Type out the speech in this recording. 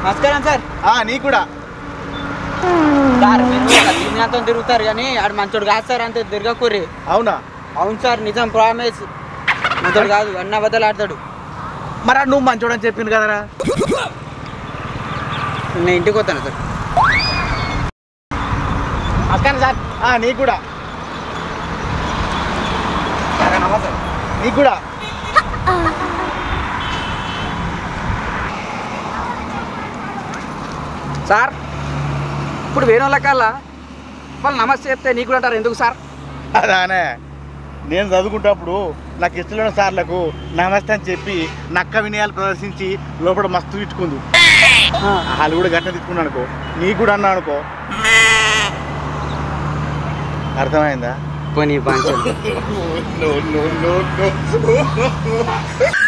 నమస్కారం సార్ ఆ, నీ కూడా సార్ మీరు దీనితో తిరుగుతారు కానీ ఆడు మంచోడు కాదు సార్ అంతే తిరగకూరి అవునా అవును సార్ నిజం ప్రామిస్ మంచోడు కాదు అన్న బద్దలు ఆడతాడు మరి ఆ నువ్వు మంచోడని చెప్పింది కదరా నేను ఇంటికి పోతాను సార్ నమస్కారం సార్ ఆ, నీ కూడా నీ కూడా సార్ ఇప్పుడు వేరే వాళ్ళ కల్లా వాళ్ళు నమస్తే చెప్తే నీకు కూడా అంటారు ఎందుకు సార్ అదానే నేను చదువుకుంటప్పుడు నాకు ఇష్టమైన సార్లకు నమస్తే అని చెప్పి నక్క వినయాలు ప్రదర్శించి లోపల మస్తు ఇచ్చుకుంది వాళ్ళు కూడా గట్ట తిట్టుకున్నాను అనుకో నీకు కూడా అన్నా అనుకో అర్థమైందా పోనీ పంచం No, no, no, no.